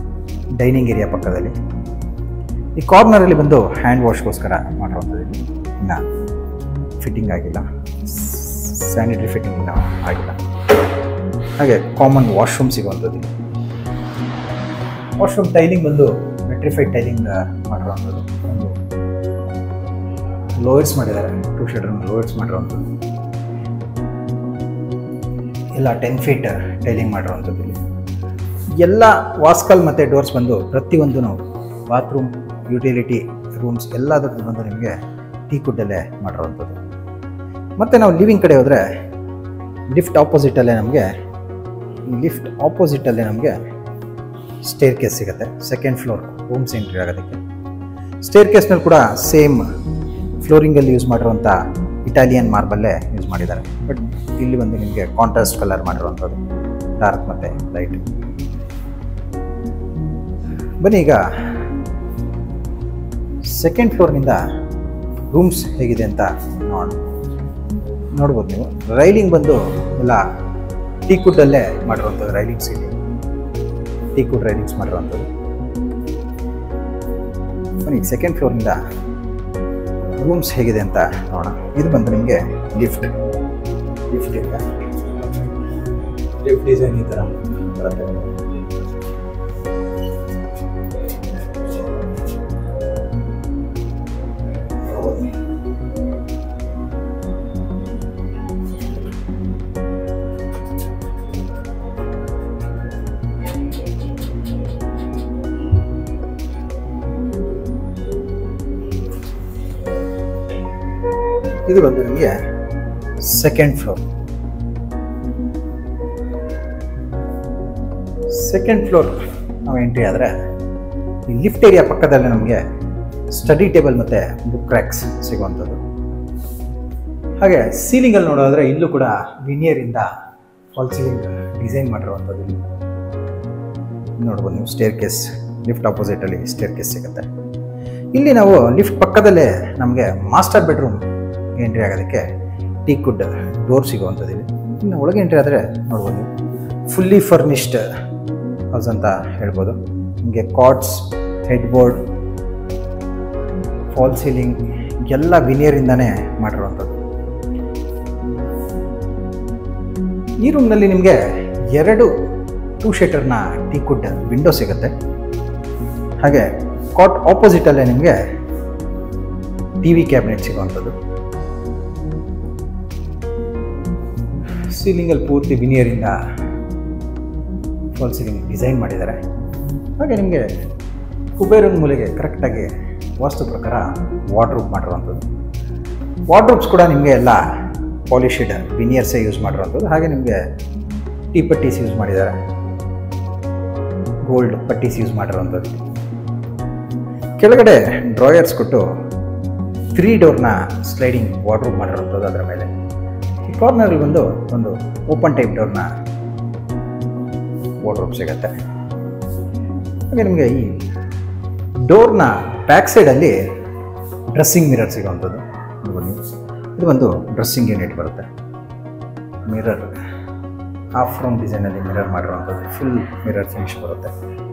ಡೈನಿಂಗ್ ಏರಿಯಾ ಪಕ್ಕದಲ್ಲಿ ಈ ಕಾರ್ನರಲ್ಲಿ ಬಂದು ಹ್ಯಾಂಡ್ ವಾಶ್ಗೋಸ್ಕರ ಮಾಡಿರುವಂಥದ್ದು ಇಲ್ಲಿ ಇನ್ನು ಫಿಟ್ಟಿಂಗ್ ಆಗಿಲ್ಲ ಸ್ಯಾನಿಟರಿ ಫಿಟ್ಟಿಂಗ್ ಇನ್ನೂ ಆಗಿಲ್ಲ ಹಾಗೆ ಕಾಮನ್ ವಾಶ್ರೂಮ್ ಸಿಗುವಂಥದ್ದು ಇಲ್ಲಿ ವಾಶ್ರೂಮ್ ಟೈಲಿಂಗ್ ಬಂದು ಮೆಟ್ರಿಫೈಡ್ ಟೈಲಿಂಗ್ ಮಾಡಿರೋವಂಥದ್ದು ಒಂದು ಲೋಯರ್ಸ್ ಮಾಡಿದ್ದಾರೆ ಟೂ ಶೇಡರ್ ಲೋಯರ್ಸ್ ಮಾಡಿರೋವಂಥದ್ದು ಎಲ್ಲ ಟೆನ್ ಫೀಟ್ ಟೈಲಿಂಗ್ ಮಾಡಿರೋವಂಥದ್ದು ಇಲ್ಲಿ ಎಲ್ಲ ವಾಸ್ಕಲ್ ಮತ್ತು ಡೋರ್ಸ್ ಬಂದು ಪ್ರತಿಯೊಂದು ಬಾತ್ರೂಮ್ ಯುಟಿಲಿಟಿ ರೂಮ್ಸ್ ಎಲ್ಲದರದ್ದು ಬಂದು ನಿಮಗೆ ಟೀ ಕುಡ್ಡಲ್ಲೇ ಮಾಡಿರೋವಂಥದ್ದು ಮತ್ತು ನಾವು ಲಿವಿಂಗ್ ಕಡೆ ಹೋದರೆ ಲಿಫ್ಟ್ ಆಪೋಸಿಟಲ್ಲೇ ನಮಗೆ ಈ ಲಿಫ್ಟ್ ಆಪೋಸಿಟಲ್ಲೇ ನಮಗೆ ಸ್ಟೇರ್ ಕೇಸ್ ಸಿಗುತ್ತೆ ಸೆಕೆಂಡ್ ಫ್ಲೋರ್ ರೂಮ್ಸ್ ಎಂಟ್ರಿ ಆಗೋದಕ್ಕೆ ಸ್ಟೇರ್ ಕೇಸ್ನಲ್ಲಿ ಕೂಡ ಸೇಮ್ ಫ್ಲೋರಿಂಗಲ್ಲಿ ಯೂಸ್ ಮಾಡಿರುವಂಥ ಇಟಾಲಿಯನ್ ಮಾರ್ಬಲ್ಲೇ ಯೂಸ್ ಮಾಡಿದ್ದಾರೆ ಬಟ್ ಇಲ್ಲಿ ಬಂದು ನಿಮಗೆ ಕಾಂಟ್ರಾಸ್ಟ್ ಕಲರ್ ಮಾಡಿರುವಂಥದ್ದು ಡಾರ್ಕ್ ಮತ್ತು ಲೈಟ್ ಬನ್ನಿ ಈಗ ಸೆಕೆಂಡ್ ಫ್ಲೋರ್ನಿಂದ ರೂಮ್ಸ್ ಹೇಗಿದೆ ಅಂತ ನೋಡೋಣ ನೋಡ್ಬೋದು ನೀವು ರೈಲಿಂಗ್ ಬಂದು ಎಲ್ಲ ಟೀಕುಡ್ಡಲ್ಲೇ ಮಾಡಿರುವಂಥದ್ದು ರೈಲಿಂಗ್ಸ್ ಇಲ್ಲಿ ಟೀಕುಡ್ ರೈಲಿಂಗ್ಸ್ ಮಾಡಿರುವಂಥದ್ದು ಬನ್ನಿ ಸೆಕೆಂಡ್ ಫ್ಲೋರ್ನಿಂದ ರೂಮ್ಸ್ ಹೇಗಿದೆ ಅಂತ ನೋಡೋಣ ಇದು ಬಂದು ನಿಮಗೆ ಲಿಫ್ಟ್ ಲಿಫ್ಟ್ ಇದೆ ಲಿಫ್ಟ್ ಡಿಸೈನ್ ಈ ಥರ ಬರುತ್ತೆ ಇದು ಬಂದು ನಿಮಗೆ ಸೆಕೆಂಡ್ ಫ್ಲೋರ್ ಸೆಕೆಂಡ್ ಫ್ಲೋರ್ ನಾವು ಎಂಟ್ರಿ ಆದರೆ ಈ ಲಿಫ್ಟ್ ಏರಿಯಾ ಪಕ್ಕದಲ್ಲೇ ನಮಗೆ ಸ್ಟಡಿ ಟೇಬಲ್ ಮತ್ತು ಬುಕ್ ರ್ಯಾಕ್ಸ್ ಸಿಗುವಂಥದ್ದು ಹಾಗೆ ಸೀಲಿಂಗಲ್ಲಿ ನೋಡೋದಾದ್ರೆ ಇಲ್ಲೂ ಕೂಡ ವಿನಿಯರಿಂದ ಫಾಲ್ ಸೀಲಿಂಗ್ ಡಿಸೈನ್ ಮಾಡಿರುವಂಥದ್ದು ಇಲ್ಲಿ ನೋಡ್ಬೋದು ನೀವು ಸ್ಟೇರ್ ಕೇಸ್ ಲಿಫ್ಟ್ ಆಪೋಸಿಟಲ್ಲಿ ಸ್ಟೇರ್ ಕೇಸ್ ಸಿಗುತ್ತೆ ಇಲ್ಲಿ ನಾವು ಲಿಫ್ಟ್ ಪಕ್ಕದಲ್ಲೇ ನಮಗೆ ಮಾಸ್ಟರ್ ಬೆಡ್ರೂಮ್ ಎಂಟ್ರಿ ಆಗೋದಕ್ಕೆ ಟೀ ಕುಡ್ ಡೋರ್ ಸಿಗುವಂಥದ್ದು ಇಲ್ಲಿ ಇನ್ನು ಒಳಗೆ ಎಂಟ್ರಿ ಆದರೆ ನೋಡ್ಬೋದು ನೀವು ಫುಲ್ಲಿ ಫರ್ನಿಶ್ಡ್ ಹೌಸ್ ಅಂತ ಹೇಳ್ಬೋದು ನಿಮಗೆ cots headboard fall ceiling ಎಲ್ಲ ವಿನಿಯರಿಂದನೇ ಮಾಡಿರುವಂಥದ್ದು ಈ ರೂಮ್ನಲ್ಲಿ ನಿಮಗೆ ಎರಡು ಟೂ ಶೀಟರ್ನ ಟೀ ಕುಡ್ ವಿಂಡೋ ಸಿಗುತ್ತೆ ಹಾಗೆ ಕಾಟ್ ಆಪೋಸಿಟಲ್ಲೇ ನಿಮಗೆ ಟಿ ವಿ ಕ್ಯಾಬಿನೆಟ್ ಸಿಗುವಂಥದ್ದು ಸೀಲಿಂಗಲ್ಲಿ ಪೂರ್ತಿ ವಿನಿಯರಿಂದ ಫಾಲ್ ಸೀಲಿಂಗ್ ಡಿಸೈನ್ ಮಾಡಿದ್ದಾರೆ ಹಾಗೆ ನಿಮಗೆ ಕುಬೇರನ ಮೂಲೆಗೆ ಕರೆಕ್ಟಾಗಿ ವಾಸ್ತು ಪ್ರಕಾರ ವಾರ್ಡ್ರೂಪ್ ಮಾಡಿರುವಂಥದ್ದು ವಾರ್ಡ್ರೂಪ್ಸ್ ಕೂಡ ನಿಮಗೆ ಎಲ್ಲ ಪಾಲಿಶಿಡ್ ವಿನಿಯರ್ಸೇ ಯೂಸ್ ಮಾಡಿರುವಂಥದ್ದು ಹಾಗೆ ನಿಮಗೆ ಟೀ ಪಟ್ಟೀಸ್ ಯೂಸ್ ಮಾಡಿದ್ದಾರೆ ಗೋಲ್ಡ್ ಪಟ್ಟೀಸ್ ಯೂಸ್ ಮಾಡಿರುವಂಥದ್ದು ಕೆಳಗಡೆ ಡ್ರಾಯರ್ಸ್ ಕೊಟ್ಟು ತ್ರೀ ಡೋರ್ನ ಸ್ಲೈಡಿಂಗ್ ವಾರ್ಡ್ರೂಪ್ ಮಾಡಿರುವಂಥದ್ದು ಅದರ ಮೇಲೆ ಈ ಕಾರ್ನರ್ಗೆ ಬಂದು ಒಂದು ಓಪನ್ ಟೈಪ್ ಡೋರ್ನ ವಾರ್ಡ್ರೂಪ್ ಸಿಗುತ್ತೆ ಹಾಗೆ ನಿಮಗೆ ಈ ಡೋರ್ನ ಬ್ಯಾಕ್ ಸೈಡಲ್ಲಿ ಡ್ರೆಸ್ಸಿಂಗ್ ಮಿರರ್ ಸಿಗುವಂಥದ್ದು ನೋಡ್ಬೋದು ನೀವು. ಇದು ಒಂದು ಡ್ರೆಸ್ಸಿಂಗ್ ಯೂನಿಟ್ ಬರುತ್ತೆ ಮಿರರ್ ಹಾಫ್ ರೌಂಡ್ ಡಿಸೈನಲ್ಲಿ ಮಿರರ್ ಮಾಡಿರುವಂಥದ್ದು ಫುಲ್ ಮಿರರ್ ಫಿನಿಶ್ ಬರುತ್ತೆ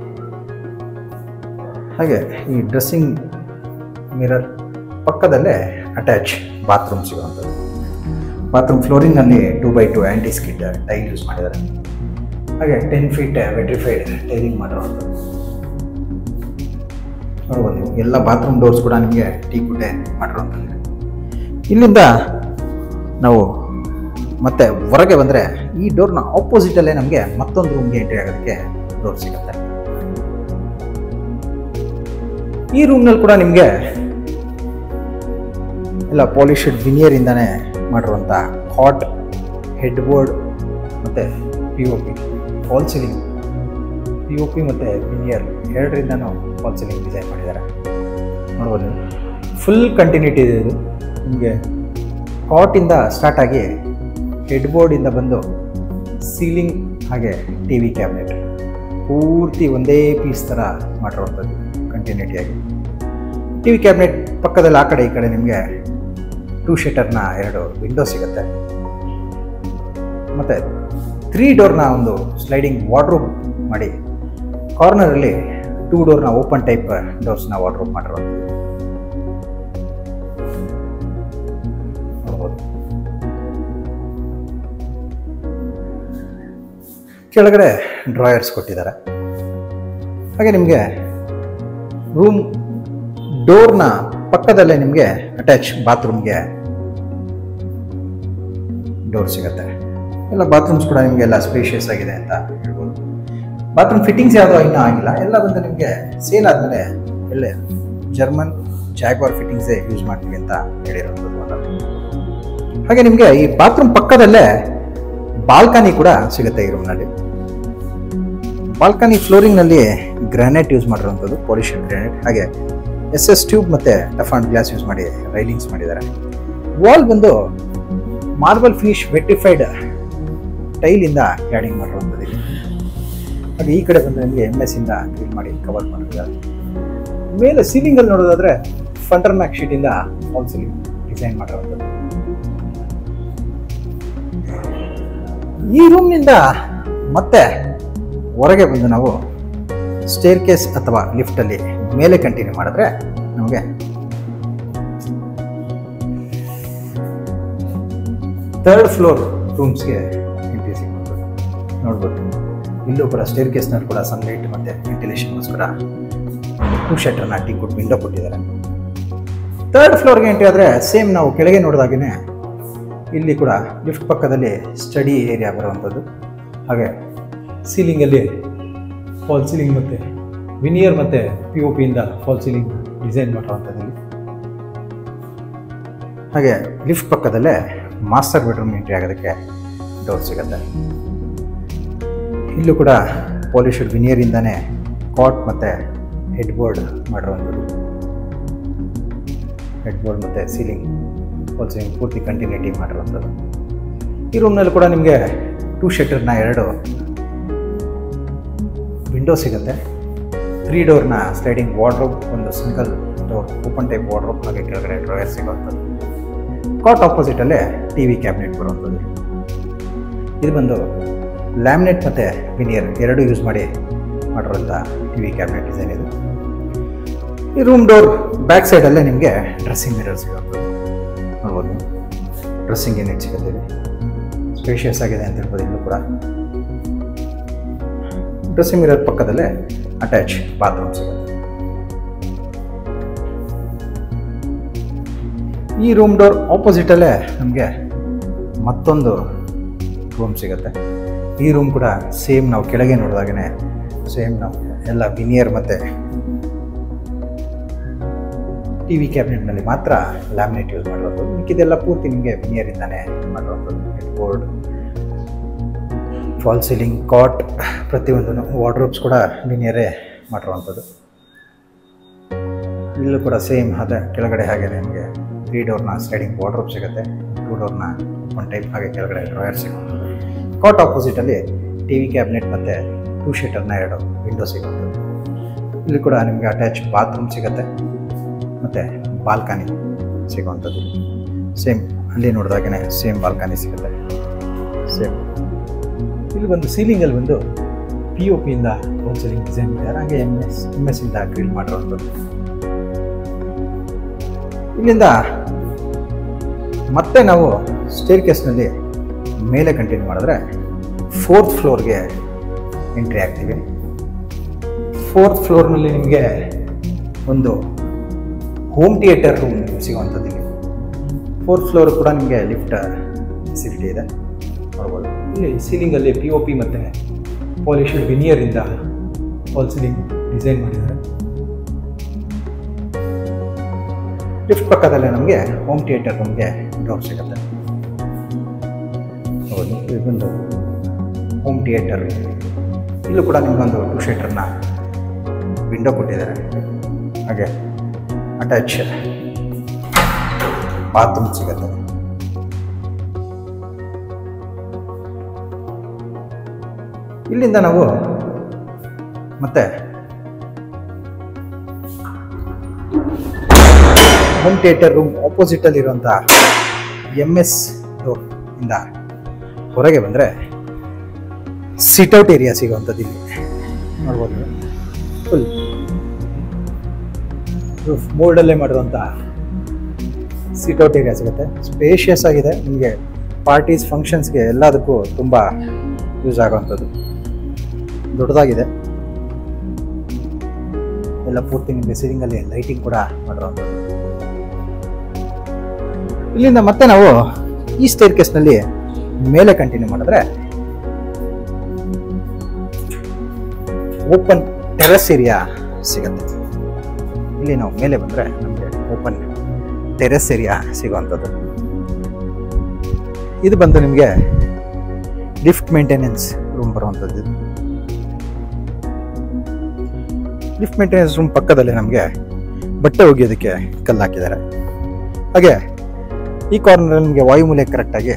ಹಾಗೆ ಈ ಡ್ರೆಸ್ಸಿಂಗ್ ಮಿರರ್ ಪಕ್ಕದಲ್ಲೇ ಅಟ್ಯಾಚ್ ಬಾತ್ರೂಮ್ ಸಿಗುವಂಥದ್ದು ಬಾತ್ರೂಮ್ ಫ್ಲೋರಿಂಗ್ನಲ್ಲಿ two by two anti skid tile use ಮಾಡಿದ್ದಾರೆ ಹಾಗೆ ಟೆನ್ ಫೀಟ್ ವೆಟ್ರಿಫೈಡ್ ಟೈಲಿಂಗ್ ಮಾಡಿರುವಂಥದ್ದು ನೋಡ್ಬೋದು ನೀವು ಎಲ್ಲ ಬಾತ್ರೂಮ್ ಡೋರ್ಸ್ ಕೂಡ ನಿಮಗೆ ಟೀ ಕುಡ್ಡೆ ಮಾಡಿರುವಂಥದ್ದು ಇಲ್ಲಿಂದ ನಾವು ಮತ್ತೆ ಹೊರಗೆ ಬಂದರೆ ಈ ಡೋರ್ನ ಆಪೋಸಿಟಲ್ಲೇ ನಮಗೆ ಮತ್ತೊಂದು ರೂಮ್ಗೆ ಎಂಟ್ರಿ ಆಗೋದಕ್ಕೆ ಡೋರ್ ಸಿಗುತ್ತೆ ಈ ರೂಮ್ನಲ್ಲಿ ಕೂಡ ನಿಮಗೆ ಎಲ್ಲ ಪಾಲಿಶಡ್ ವಿನಿಯರಿಂದನೇ ಮಾಡಿರುವಂಥ ಹಾಟ್ ಹೆಡ್ ಬೋರ್ಡ್ ಮತ್ತು P O P fall ceiling P O P ಮತ್ತು ವಿನಿಯರ್ ಎರಡರಿಂದನೂ ಫಾಲ್ ಸೀಲಿಂಗ್ ಡಿಸೈನ್ ಮಾಡಿದ್ದಾರೆ ನೋಡ್ಬೋದು ನೀವು ಫುಲ್ ಕಂಟಿನ್ಯೂಟಿ ಇದೆ ಇದು ನಿಮಗೆ ಕಾಟಿಂದ ಸ್ಟಾರ್ಟ್ ಆಗಿ ಹೆಡ್ ಬೋರ್ಡಿಂದ ಬಂದು ಸೀಲಿಂಗ್ ಹಾಗೆ ಟಿ ವಿ ಕ್ಯಾಬಿನೆಟ್ ಪೂರ್ತಿ ಒಂದೇ ಪೀಸ್ ಥರ ಮಾಡಿರುವಂಥದ್ದು ಕಂಟಿನ್ಯೂಟಿಯಾಗಿ ಟಿ ವಿ ಕ್ಯಾಬಿನೆಟ್ ಪಕ್ಕದಲ್ಲಿ ಆ ಕಡೆ ಈ ಕಡೆ ನಿಮಗೆ ಟೂ ಶೀಟರ್ನ ಎರಡು ವಿಂಡೋ ಸಿಗುತ್ತೆ ಮತ್ತು ತ್ರೀ ಡೋರ್ನ ಒಂದು ಸ್ಲೈಡಿಂಗ್ ವಾರ್ಡ್ರೂಮ್ ಮಾಡಿ ಕಾರ್ನರಲ್ಲಿ ಟೂ ಡೋರ್ನ ಓಪನ್ ಟೈಪ್ ಡೋರ್ಸ್ನ ವಾರ್ಡ್ರೂಮ್ ಮಾಡಿರುವಂಥದ್ದು ಕೆಳಗಡೆ ಡ್ರಾಯರ್ಸ್ ಕೊಟ್ಟಿದ್ದಾರೆ ಹಾಗೆ ನಿಮಗೆ ರೂಮ್ ಡೋರ್ನ ಪಕ್ಕದಲ್ಲೇ ನಿಮಗೆ ಅಟ್ಯಾಚ್ ಬಾತ್ರೂಮ್ಗೆ ಡೋರ್ ಸಿಗುತ್ತೆ ಎಲ್ಲ ಬಾತ್ರೂಮ್ಸ್ ಕೂಡ ನಿಮಗೆ ಎಲ್ಲ ಸ್ಪೇಷಿಯಸ್ ಆಗಿದೆ ಅಂತ ಹೇಳ್ಬೋದು ಬಾತ್ರೂಮ್ ಫಿಟ್ಟಿಂಗ್ಸ್ ಯಾವುದೋ ಇನ್ನೂ ಆಗಿಲ್ಲ ಎಲ್ಲ ಬಂದು ನಿಮಗೆ ಸೇಲ್ ಆದಮೇಲೆ ಒಳ್ಳೆ ಜರ್ಮನ್ ಜಾಗ್ವಾರ್ ಫಿಟ್ಟಿಂಗ್ಸೇ ಯೂಸ್ ಮಾಡ್ತೀವಿ ಅಂತ ಹೇಳಿರೋದು ಹಾಗೆ ನಿಮಗೆ ಈ ಬಾತ್ರೂಮ್ ಪಕ್ಕದಲ್ಲೇ ಬಾಲ್ಕನಿ ಕೂಡ ಸಿಗುತ್ತೆ ಈ ರೂಮ್ನಲ್ಲಿ ಬಾಲ್ಕನಿ ಫ್ಲೋರಿಂಗ್ನಲ್ಲಿ ಗ್ರಾನೈಟ್ ಯೂಸ್ ಮಾಡಿರುವಂಥದ್ದು ಪಾಲಿಷನ್ ಗ್ರಾನೈಟ್ ಹಾಗೆ ಎಸ್ ಎಸ್ ಟ್ಯೂಬ್ ಮತ್ತು ಟಫಾಂಡ್ ಗ್ಲಾಸ್ ಯೂಸ್ ಮಾಡಿ ರೈಲಿಂಗ್ಸ್ ಮಾಡಿದ್ದಾರೆ ವಾಲ್ ಬಂದು ಮಾರ್ಬಲ್ ಫಿನಿಶ್ ವೆಟಿಫೈಡ್ ಟೈಲಿಂದ ಕ್ಯಾಡಿಂಗ್ ಮಾಡಿರುವಂಥದ್ದು ಇಲ್ಲಿ ಹಾಗೆ ಈ ಕಡೆ ಬಂದು ನಿಮಗೆ ಎಮ್ ಎಸ್ ಇಂದ ಕ್ಲೀನ್ ಮಾಡಿ ಕವರ್ ಮಾಡಿದ್ದಾರೆ ಮೇಲೆ ಸೀಲಿಂಗಲ್ಲಿ ನೋಡೋದಾದ್ರೆ ಫಂಟರ್ ಮ್ಯಾಕ್ ಶೀಟಿಂದ ವಾಲ್ ಸೀಲಿಂಗ್ ಡಿಸೈನ್ ಮಾಡಿರುವಂಥದ್ದು ಈ ರೂಮ್ನಿಂದ ಮತ್ತೆ ಹೊರಗೆ ಬಂದು ನಾವು ಸ್ಟೇರ್ ಕೇಸ್ ಅಥವಾ ಲಿಫ್ಟಲ್ಲಿ ಮೇಲೆ ಕಂಟಿನ್ಯೂ ಮಾಡಿದ್ರೆ ನಮಗೆ ಥರ್ಡ್ ಫ್ಲೋರ್ ರೂಮ್ಸ್ಗೆ ಎಂಟ್ರಿ ಸಿಗ್ಬೋದು ನೋಡ್ಬೋದು ಇಲ್ಲೂ ಕೂಡ ಸ್ಟೇರ್ ಕೇಸ್ನಲ್ಲಿ ಕೂಡ ಸನ್ಲೈಟ್ ಮತ್ತು ವೆಂಟಿಲೇಷನ್ಗೋಸ್ಕರ ಟೂ ಶಟರ್ನ ಟೀ ಕೊಟ್ಟು ವಿಂಡೋ ಕೊಟ್ಟಿದ್ದಾರೆ ಥರ್ಡ್ ಫ್ಲೋರ್ಗೆ ಎಂಟ್ರಿ ಆದರೆ ಸೇಮ್ ನಾವು ಕೆಳಗೆ ನೋಡಿದಾಗೇ ಇಲ್ಲಿ ಕೂಡ ಲಿಫ್ಟ್ ಪಕ್ಕದಲ್ಲಿ ಸ್ಟಡಿ ಏರಿಯಾ ಬರುವಂಥದ್ದು ಹಾಗೆ ಸೀಲಿಂಗಲ್ಲಿ ಫಾಲ್ ಸೀಲಿಂಗ್ ಮತ್ತು ವಿನಿಯರ್ ಮತ್ತು ಪಿ ಒ ಪಿಯಿಂದ ಫಾಲ್ ಸೀಲಿಂಗ್ ಡಿಸೈನ್ ಮಾಡಿರುವಂಥದ್ದು ಇಲ್ಲಿ ಹಾಗೆ ಲಿಫ್ಟ್ ಪಕ್ಕದಲ್ಲೇ ಮಾಸ್ಟರ್ ಬೆಡ್ರೂಮ್ ಎಂಟ್ರಿ ಆಗೋದಕ್ಕೆ ಡೋರ್ ಸಿಗುತ್ತೆ ಇಲ್ಲೂ ಕೂಡ ಪಾಲಿಶ್ಡ್ ವಿನಿಯರಿಂದನೇ ಕಾಟ್ ಮತ್ತು ಹೆಡ್ ಬೋರ್ಡ್ ಮಾಡಿರುವಂಥದ್ದು ಹೆಡ್ ಬೋರ್ಡ್ ಮತ್ತು ಸೀಲಿಂಗ್ ಫಾಲ್ ಸೀಲಿಂಗ್ ಪೂರ್ತಿ ಕಂಟಿನ್ಯೂಟಿ ಮಾಡಿರುವಂಥದ್ದು ಈ ರೂಮ್ನಲ್ಲಿ ಕೂಡ ನಿಮಗೆ ಟೂ ಶಟರ್ನ ಎರಡು ವಿಂಡೋ ಸಿಗುತ್ತೆ ತ್ರೀ ಡೋರ್ನ ಸ್ಲೈಡಿಂಗ್ ವಾರ್ಡ್ರೋಬ್ ಒಂದು single door open type wardrobe ಹಾಗೆ ಕೆಳಗಡೆ ಡ್ರಾಯರ್ ಸಿಗುವಂಥದ್ದು ಕಾಟ್ ಆಪೋಸಿಟಲ್ಲೇ ಟಿ ವಿ ಕ್ಯಾಬಿನೆಟ್ ಬರುವಂಥದ್ದು ಇದು ಬಂದು ಲ್ಯಾಮಿನೇಟ್ ಮತ್ತು ವಿನಿಯರ್ ಎರಡೂ ಯೂಸ್ ಮಾಡಿ ಮಾಡಿರೋಂಥ ಟಿ ವಿ ಕ್ಯಾಬಿನೆಟ್ ಡಿಸೈನ್ ಇದು ಈ ರೂಮ್ ಡೋರ್ ಬ್ಯಾಕ್ ಸೈಡಲ್ಲೇ ನಿಮಗೆ ಡ್ರೆಸ್ಸಿಂಗ್ ಮಿರರ್ ಸಿಗುವಂಥದ್ದು ನೋಡ್ಬೋದು ಡ್ರೆಸ್ಸಿಂಗ್ ಯೂನಿಟ್ ಸಿಗುತ್ತೆ ಇಲ್ಲಿ ಸ್ಪೇಷಿಯಸ್ ಆಗಿದೆ ಅಂತ ಹೇಳ್ಬೋದು ಇಲ್ಲೂ ಕೂಡ ಡ್ರೆಸ್ಸಿಂಗ್ ಮಿರರ್ ಪಕ್ಕದಲ್ಲೇ ಅಟ್ಯಾಚ್ ಬಾತ್ರೂಮ್ ಸಿಗುತ್ತೆ ಈ ರೂಮ್ ಡೋರ್ ಆಪೋಸಿಟಲ್ಲೇ ನಮಗೆ ಮತ್ತೊಂದು ರೂಮ್ ಸಿಗುತ್ತೆ ಈ ರೂಮ್ ಕೂಡ ಸೇಮ್ ನಾವು ಕೆಳಗೆ ನೋಡಿದಾಗೇ ಸೇಮ್ ನಾವು ಎಲ್ಲ ವಿನಿಯರ್ ಮತ್ತು ಟಿ ವಿ ಕ್ಯಾಬಿನೆಟ್ನಲ್ಲಿ ಮಾತ್ರ ಲ್ಯಾಮಿನೇಟ್ ಯೂಸ್ ಮಾಡಿರೋದು ಮಿಕ್ಕಿದೆಲ್ಲ ಪೂರ್ತಿ ನಿಮಗೆ ವಿನಿಯರಿಂದಾನೇ ಮಾಡಿರುವಂಥದ್ದು headboard fall ceiling cot ಪ್ರತಿಯೊಂದು ವಾರ್ಡ್ರೋಬ್ಸ್ ಕೂಡ ವಿನಿಯರೇ ಮಾಡಿರುವಂಥದ್ದು ಇಲ್ಲೂ ಕೂಡ ಸೇಮ್ ಅದೇ ಕೆಳಗಡೆ ಹಾಗೆ ನಿಮಗೆ ತ್ರೀ ಡೋರ್ನ ಸ್ಲೈಡಿಂಗ್ ವಾರ್ಡ್ರೋಬ್ ಸಿಗುತ್ತೆ ಟೂ ಡೋರ್ನ ಒನ್ ಟೈಪ್ ಹಾಗೆ ಕೆಳಗಡೆ ಡ್ರಾಯರ್ ಸಿಗುತ್ತೆ ಕಾಟ್ ಆಪೋಸಿಟಲ್ಲಿ ಟಿ ವಿ ಕ್ಯಾಬಿನೆಟ್ ಮತ್ತು ಟೂ ಶೀಟರ್ನ ಎರಡು ವಿಂಡೋ ಸಿಗುವಂಥದ್ದು ಇಲ್ಲಿ ಕೂಡ ನಿಮಗೆ ಅಟ್ಯಾಚ್ ಬಾತ್ರೂಮ್ ಸಿಗುತ್ತೆ ಮತ್ತು ಬಾಲ್ಕನಿ ಸಿಗುವಂಥದ್ದು ಸೇಮ್ ಅಲ್ಲಿ ನೋಡಿದಾಗೇ ಸೇಮ್ ಬಾಲ್ಕನಿ ಸಿಗುತ್ತೆ ಸೇಮ್ ಇಲ್ಲಿ ಒಂದು ಸೀಲಿಂಗಲ್ಲಿ ಒಂದು ಪಿ ಒ ಪಿಯಿಂದ ಹೋಲ್ ಸೀಲಿಂಗ್ ಡಿಸೈನ್ ಮಾಡಿದ್ದಾರೆ ಹಾಗೆ ಎಮ್ ಎಸ್ ಎಮ್ ಎಸ್ ಇಂದ ಗ್ರಿಲ್ ಮಾಡಿರುವಂಥದ್ದು ಇಲ್ಲಿಂದ ಮತ್ತೆ ನಾವು ಸ್ಟೇರ್ ಕೇಸ್ನಲ್ಲಿ ಮೇಲೆ ಕಂಟಿನ್ಯೂ ಮಾಡಿದ್ರೆ ಫೋರ್ತ್ ಫ್ಲೋರ್ಗೆ ಎಂಟ್ರಿ ಆಗ್ತೀವಿ ಫೋರ್ತ್ ಫ್ಲೋರ್ನಲ್ಲಿ ನಿಮಗೆ ಒಂದು ಹೋಮ್ ಥಿಯೇಟರ್ ರೂಮ್ ಸಿಗುವಂಥದ್ದು ಇಲ್ಲಿ ಫೋರ್ತ್ ಫ್ಲೋರ್ ಕೂಡ ನಿಮಗೆ ಲಿಫ್ಟ್ ಫೆಸಿಲಿಟಿ ಇದೆ ನೋಡ್ಬೋದು ಇಲ್ಲಿ ಸೀಲಿಂಗಲ್ಲಿ ಪಿ ಒ ಪಿ ಮತ್ತು ಪಾಲಿಶ್ಡ್ ವಿನಿಯರಿಂದ ಫಾಲ್ ಸೀಲಿಂಗ್ ಡಿಸೈನ್ ಮಾಡಿದ್ದಾರೆ ಲಿಫ್ಟ್ ಪಕ್ಕದಲ್ಲೇ ನಮಗೆ ಹೋಮ್ ಥಿಯೇಟರ್ ರೂಮ್ಗೆ ಡೋರ್ ಸಿಗುತ್ತೆ ಹೌದು ಇದು ಬಂದು ಹೋಮ್ ಥಿಯೇಟರ್ ಇಲ್ಲೂ ಕೂಡ ನಿಮಗೊಂದು ಟೂ ಶೀಟರ್ನ ವಿಂಡೋ ಕೊಟ್ಟಿದ್ದಾರೆ ಹಾಗೆ ಅಟ್ಯಾಚ್ ಬಾತ್ರೂಮ್ ಸಿಗುತ್ತೆ ಇಲ್ಲಿಂದ ನಾವು ಮತ್ತೆ ಹೋಮ್ ಥಿಯೇಟರ್ ರೂಮ್ ಆಪೋಸಿಟಲ್ಲಿ ಇರುವಂಥ ಎಮ್ ಎಸ್ ಡೋರ್ ಇಂದ ಹೊರಗೆ ಬಂದರೆ ಸಿಟ್ಔಟ್ ಏರಿಯಾ ಸಿಗುವಂಥದ್ದು ಇಲ್ಲಿ ನೋಡ್ಬೋದು ಫುಲ್ ರೂಫ್ ಬೋರ್ಡಲ್ಲೇ ಮಾಡಿರುವಂಥ ಸಿಟ್ಔಟ್ ಏರಿಯಾ ಸಿಗುತ್ತೆ ಸ್ಪೇಷಿಯಸ್ ಆಗಿದೆ ನಿಮಗೆ ಪಾರ್ಟೀಸ್ ಫಂಕ್ಷನ್ಸ್ಗೆ ಎಲ್ಲದಕ್ಕೂ ತುಂಬ ಯೂಸ್ ಆಗುವಂಥದ್ದು ದೊಡ್ಡದಾಗಿದೆ ಎಲ್ಲ ಪೂರ್ತಿ ನಿಮಗೆ ಸೀಲಿಂಗಲ್ಲಿ ಲೈಟಿಂಗ್ ಕೂಡ ಮಾಡಿರೋಂಥದ್ದು ಇಲ್ಲಿಂದ ಮತ್ತೆ ನಾವು ಈ ಸ್ಟೇರ್ ಕೇಸ್ನಲ್ಲಿ ಮೇಲೆ ಕಂಟಿನ್ಯೂ ಮಾಡಿದ್ರೆ ಓಪನ್ ಟೆರೆಸ್ ಏರಿಯಾ ಸಿಗತ್ತೆ ಇಲ್ಲಿ ನಾವು ಮೇಲೆ ಬಂದರೆ ನಮಗೆ ಓಪನ್ ಟೆರೆಸ್ ಏರಿಯಾ ಸಿಗುವಂಥದ್ದು ಇದು ಬಂದು ನಿಮಗೆ ಲಿಫ್ಟ್ ಮೇಂಟೆನೆನ್ಸ್ ರೂಮ್ ಬರುವಂಥದ್ದು ಇದು ಲಿಫ್ಟ್ ಮೇಂಟೆನೆನ್ಸ್ ರೂಮ್ ಪಕ್ಕದಲ್ಲಿ ನಮಗೆ ಬಟ್ಟೆ ಒಗೆಯೋದಕ್ಕೆ ಕಲ್ಲು ಹಾಕಿದ್ದಾರೆ ಹಾಗೆ ಈ ಕಾರ್ನರ್ ನಿಮಗೆ ವಾಯುಮೂಲೆ ಕರೆಕ್ಟಾಗಿ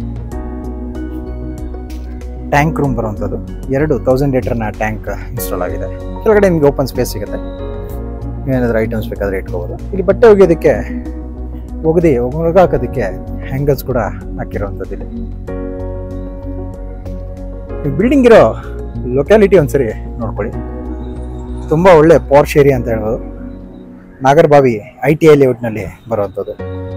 ಟ್ಯಾಂಕ್ ರೂಮ್ ಬರುವಂಥದ್ದು ಎರಡು ತೌಸಂಡ್ ಲೀಟರ್ನ ಟ್ಯಾಂಕ್ ಇನ್ಸ್ಟಾಲ್ ಆಗಿದೆ ಕೆಳಗಡೆ ನಿಮಗೆ ಓಪನ್ ಸ್ಪೇಸ್ ಸಿಗುತ್ತೆ ಏನಾದರೂ ಐಟಮ್ಸ್ ಬೇಕಾದರೆ ಇಟ್ಕೋಬೋದು ಇಲ್ಲಿ ಬಟ್ಟೆ ಒಗೆಯೋದಕ್ಕೆ ಒಗದಿ ಒಣಗಾಕೋದಕ್ಕೆ ಹ್ಯಾಂಗಲ್ಸ್ ಕೂಡ ಹಾಕಿರುವಂಥದ್ದು ಇಲ್ಲಿ ಈ ಬಿಲ್ಡಿಂಗ್ ಇರೋ ಲೊಕ್ಯಾಲಿಟಿ ಒಂದ್ಸರಿ ನೋಡ್ಕೊಳ್ಳಿ ತುಂಬ ಒಳ್ಳೆ ಪಾರ್ಶ್ ಏರಿಯಾ ಅಂತ ಹೇಳ್ಬೋದು ನಾಗರಬಾವಿ ಐ ಟಿ ಐ ಲೇಔಟ್ನಲ್ಲಿ ಬರುವಂಥದ್ದು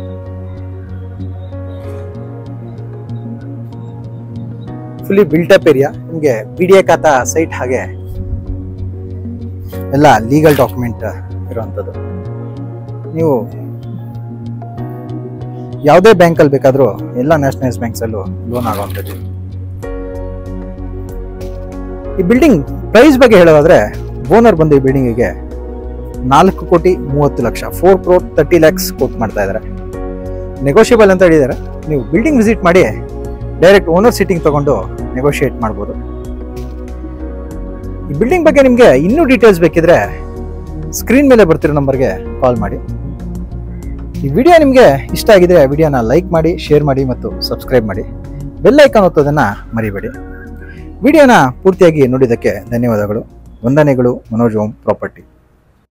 ಫುಲ್ಲಿ ಬಿಲ್ಟಪ್ ಏರಿಯಾ ನಿಮಗೆ P D A khata site ಹಾಗೆ ಎಲ್ಲ ಲೀಗಲ್ ಡಾಕ್ಯುಮೆಂಟ್ ಇರುವಂಥದ್ದು ನೀವು ಯಾವುದೇ ಬ್ಯಾಂಕಲ್ಲಿ ಬೇಕಾದರೂ ಎಲ್ಲ ನ್ಯಾಷನಲೈಸ್ ಬ್ಯಾಂಕ್ಸಲ್ಲೂ ಲೋನ್ ಆಗುವಂಥದ್ದು ಈ ಬಿಲ್ಡಿಂಗ್ ಪ್ರೈಸ್ ಬಗ್ಗೆ ಹೇಳೋದಾದ್ರೆ ಓನರ್ ಬಂದು ಈ ಬಿಲ್ಡಿಂಗಿಗೆ ನಾಲ್ಕು ಕೋಟಿ ಮೂವತ್ತು ಲಕ್ಷ four crore thirty lakhs quote ಮಾಡ್ತಾ ಇದ್ದಾರೆ ನೆಗೋಷಿಯಬಲ್ ಅಂತ ಹೇಳಿದ್ದಾರೆ ನೀವು ಬಿಲ್ಡಿಂಗ್ ವಿಸಿಟ್ ಮಾಡಿ ಡೈರೆಕ್ಟ್ ಓನರ್ ಸೀಟಿಂಗ್ ತಗೊಂಡು ನೆಗೋಷಿಯೇಟ್ ಮಾಡ್ಬೋದು ಈ ಬಿಲ್ಡಿಂಗ್ ಬಗ್ಗೆ ನಿಮಗೆ ಇನ್ನೂ ಡೀಟೇಲ್ಸ್ ಬೇಕಿದ್ರೆ ಸ್ಕ್ರೀನ್ ಮೇಲೆ ಬರ್ತಿರೋ ನಂಬರ್ಗೆ ಕಾಲ್ ಮಾಡಿ ಈ ವಿಡಿಯೋ ನಿಮಗೆ ಇಷ್ಟ ಆಗಿದ್ರೆ ವಿಡಿಯೋನ ಲೈಕ್ ಮಾಡಿ ಶೇರ್ ಮಾಡಿ ಮತ್ತು ಸಬ್ಸ್ಕ್ರೈಬ್ ಮಾಡಿ ಬೆಲ್ ಐಕಾನ್ ಒತ್ತೋದನ್ನು ಮರಿಬೇಡಿ ವಿಡಿಯೋನ ಪೂರ್ತಿಯಾಗಿ ನೋಡಿದ್ದಕ್ಕೆ ಧನ್ಯವಾದಗಳು ವಂದನೆಗಳು ಮನೋಜ್ ಓಂ ಪ್ರಾಪರ್ಟಿ